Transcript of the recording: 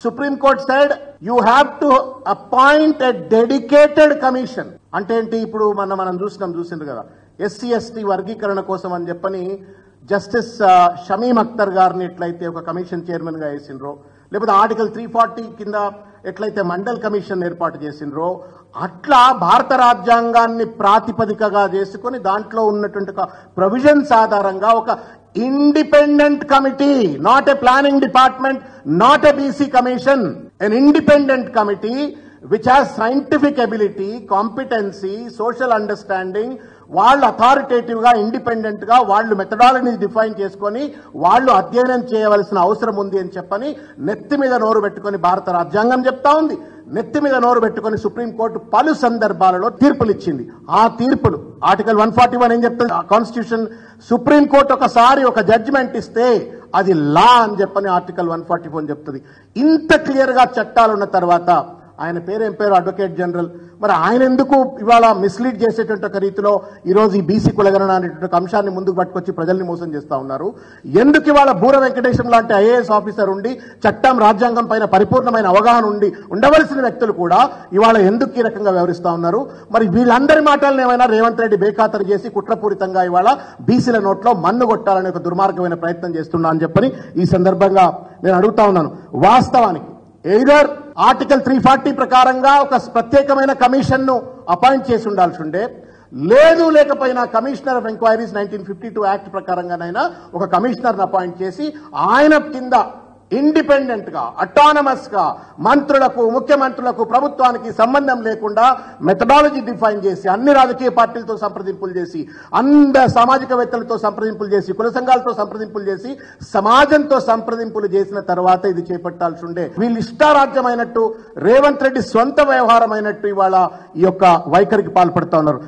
supreme court side you have to appoint a dedicated commission అంటే ఏంటి ఇప్పుడు మన మనం చూసినాం చూసిండ్రు కదా ఎస్సీ ఎస్టీ వర్గీకరణ కోసం అని చెప్పని జస్టిస్ ఆ, షమీం అఖ్తర్ గారిని ఎట్లయితే ఒక కమిషన్ చైర్మన్ గా వేసిండ్రో లేకపోతే ఆర్టికల్ త్రీ ఫార్టీ కింద ఎట్లయితే మండల్ కమిషన్ ఏర్పాటు చేసిండ్రో అట్లా భారత రాజ్యాంగాన్ని ప్రాతిపదికగా చేసుకొని దాంట్లో ఉన్నటువంటి ప్రొవిజన్స్ ఆధారంగా ఒక independent committee not a planning department not a BC commission an independent committee which has scientific ability competency social understanding వాళ్ళు అథారిటేటివ్ గా ఇండిపెండెంట్ గా వాళ్ళు మెథడాలజీ డిఫైన్ చేసుకొని వాళ్ళు అధ్యయనం చేయవలసిన అవసరం ఉంది అని చెప్పని నెత్తి మీద నోరు పెట్టుకొని భారత రాజ్యాంగం చెప్తా ఉంది నెత్తి మీద నోరు పెట్టుకొని సుప్రీంకోర్టు పలు సందర్భాలలో తీర్పులు ఇచ్చింది ఆ తీర్పులు ఆర్టికల్ వన్ ఫార్టీ వన్ ఏం చెప్తుంది కాన్స్టిట్యూషన్ సుప్రీంకోర్టు ఒకసారి ఒక జడ్జిమెంట్ ఇస్తే అది లా అని చెప్పని ఆర్టికల్ వన్ ఫార్టీ ఫోర్ చెప్తుంది ఇంత క్లియర్ గా చట్టాలు ఉన్న తర్వాత ఆయన పేరేం పేరు అడ్వకేట్ జనరల్ మరి ఆయన ఎందుకు ఇవాళ మిస్లీడ్ చేసేటువంటి ఒక రీతిలో ఈ రోజు ఈ బీసీ కులగణన అనేటువంటి ఒక అంశాన్ని ముందుకు పట్టుకొచ్చి ప్రజల్ని మోసం చేస్తా ఉన్నారు ఎందుకు ఇవాళ బూర వెంకటేశం లాంటి ఐఏఎస్ ఆఫీసర్ ఉండి చట్టం రాజ్యాంగం పైన పరిపూర్ణమైన అవగాహన ఉండి ఉండవలసిన వ్యక్తులు కూడా ఇవాళ ఎందుకు ఈ రకంగా వ్యవహరిస్తా ఉన్నారు మరి వీళ్ళందరి మాటలను ఏమైనా రేవంత్ రెడ్డి బేఖాతరు చేసి కుట్రపూరితంగా ఇవాళ బీసీల నోట్లో మన్ను కొట్టాలనే ఒక దుర్మార్గమైన ప్రయత్నం చేస్తున్నా అని చెప్పని ఈ సందర్భంగా నేను అడుగుతా ఉన్నాను వాస్తవానికి ఎయిదర్ ఆర్టికల్ త్రీ ఫార్టీ ప్రకారంగా ఒక ప్రత్యేకమైన కమిషన్ ను అపాయింట్ చేసి ఉండాల్సి ఉండే లేదు లేకపోయినా commissioner of enquiries nineteen fifty two act ప్రకారంగానైనా ఒక కమిషనర్ అపాయింట్ చేసి ఆయన కింద ఇండిపెండెంట్ గా అటానమస్ గా మంత్రులకు ముఖ్యమంత్రులకు ప్రభుత్వానికి సంబంధం లేకుండా మెథడాలజీ డిఫైన్ చేసి అన్ని రాజకీయ పార్టీలతో సంప్రదింపులు చేసి అంద సామాజికవేత్తలతో సంప్రదింపులు చేసి కుల సంఘాలతో సంప్రదింపులు చేసి సమాజంతో సంప్రదింపులు చేసిన తర్వాత ఇది చేపట్టాల్సి ఉండే వీళ్ళు ఇష్టారాజ్యమైనట్టు రేవంత్ రెడ్డి సొంత వ్యవహారం అయినట్టు ఇవాళ ఈ యొక్క వైఖరికి పాల్పడుతా ఉన్నారు